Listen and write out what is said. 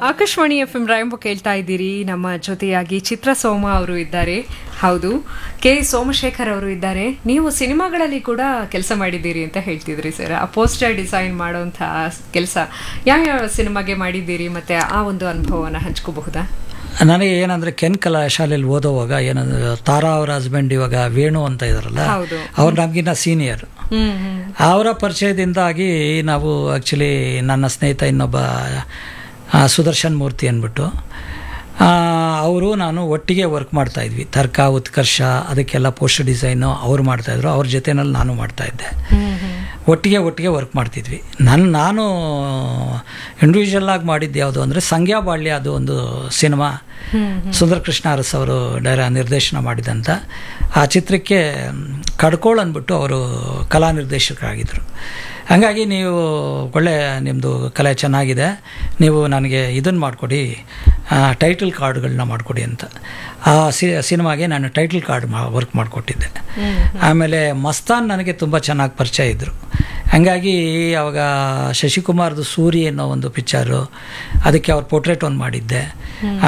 Akashvani F M ರಾಯಂಬ ಕೇಳ್ತಾ ಇದ್ದೀರಿ ನಮ್ಮ ಜೊತೆಯಾಗಿ ಚಿತ್ರ ಸೋಮ ಅವರು ಇದ್ದಾರೆ ಹೌದು ಕೆ ಸೋಮಶೇಖರ್ ಅವರು ಇದ್ದಾರೆ ನೀವು ಸಿನಿಮಾಗಳಲ್ಲಿ ಕೂಡ ಕೆಲಸ ಮಾಡಿದ್ದೀರಿ ಅಂತ ಹೇಳ್ತಿದ್ರಿ ಸರ್ ಆ ಪೋಸ್ಟರ್ ಡಿಸೈನ್ ಮಾಡೋಂಥ ಕೆಲಸ ಯಾವ್ಯಾವ ಸಿನಿಮಾಗೆ ಮಾಡಿದ್ದೀರಿ ಮತ್ತೆ ಆ ಒಂದು ಅನುಭವನ ಹಂಚ್ಕೋಬಹುದಾ ನನಗೆ ಏನಂದ್ರೆ ಕೆನ್ ಕಲಾ ಶಾಲೆಯಲ್ಲಿ ಓದೋವಾಗ ಏನಂದ್ರೆ ತಾರಾ ಅವರ ಹಸ್ಬೆಂಡ್ ಇವಾಗ ವೇಣು ಅಂತ ಇದಾರಲ್ಲ ಹೌದು. ಅವ್ರು ನಮಗಿನ್ನ ಸೀನಿಯರ್ ಹ್ಮ್ ಹ್ಮ್ ಅವರ ಪರಿಚಯದಿಂದಾಗಿ ನಾವು ಆ್ಯಕ್ಚುಲಿ ನನ್ನ ಸ್ನೇಹಿತ ಇನ್ನೊಬ್ಬ ಆ, ಸುದರ್ಶನ್ ಮೂರ್ತಿ ಅಂದ್ಬಿಟ್ಟು ಅವರು ನಾನು ಒಟ್ಟಿಗೆ ವರ್ಕ್ ಮಾಡ್ತಾ ಇದ್ವಿ ತರ್ಕ ಉತ್ಕರ್ಷ ಅದಕ್ಕೆಲ್ಲ ಪೋಸ್ಟರ್ ಡಿಸೈನು ಅವ್ರು ಮಾಡ್ತಾಯಿದ್ರು ಅವ್ರ ಜೊತೆನಲ್ಲಿ ನಾನು ಮಾಡ್ತಾಯಿದ್ದೆ ಹ್ಮ್ ಹ್ಮ್ ಒಟ್ಟಿಗೆ ಒಟ್ಟಿಗೆ ವರ್ಕ್ ಮಾಡ್ತಿದ್ವಿ ನನ್ನ ನಾನು ಇಂಡಿವಿಜುವಲ್ ಆಗಿ ಮಾಡಿದ್ದು ಯಾವುದು ಅಂದರೆ ಸಂಗ್ಯಾ ಬಾಳ್ಯ ಅದು ಒಂದು ಸಿನಿಮಾ ಸುಂದರ ಕೃಷ್ಣ ಅರಸ್ ಅವರು ಡೈರ ನಿರ್ದೇಶನ ಮಾಡಿದಂಥ ಆ ಚಿತ್ರಕ್ಕೆ ಕಡ್ಕೋಳ್ ಅಂದ್ಬಿಟ್ಟು ಅವರು ಕಲಾ ನಿರ್ದೇಶಕರಾಗಿದ್ದರು ಹಾಗಾಗಿ ನೀವು ಒಳ್ಳೆ ನಿಮ್ಮದು ಕಲೆ ಚೆನ್ನಾಗಿದೆ ನೀವು ನನಗೆ ಇದನ್ನು ಮಾಡಿಕೊಡಿ ಟೈಟಲ್ ಕಾರ್ಡ್ಗಳನ್ನ ಮಾಡಿಕೊಡಿ ಅಂತ ಆ ಸಿ ಸಿನಿಮಾಗೆ ನಾನು ಟೈಟಲ್ ಕಾರ್ಡ್ ಮಾ ವರ್ಕ್ ಮಾಡಿಕೊಟ್ಟಿದ್ದೆ ಆಮೇಲೆ ಮಸ್ತಾನ್ ನನಗೆ ತುಂಬ ಚೆನ್ನಾಗಿ ಪರಿಚಯ ಇದ್ದರು ಹಂಗಾಗಿ ಅವಾಗ ಶಶಿಕುಮಾರ್ದು ಸೂರಿ ಅನ್ನೋ ಒಂದು ಪಿಕ್ಚರು ಅದಕ್ಕೆ ಅವ್ರ ಪೋರ್ಟ್ರೇಟ್ ಒಂದು ಮಾಡಿದ್ದೆ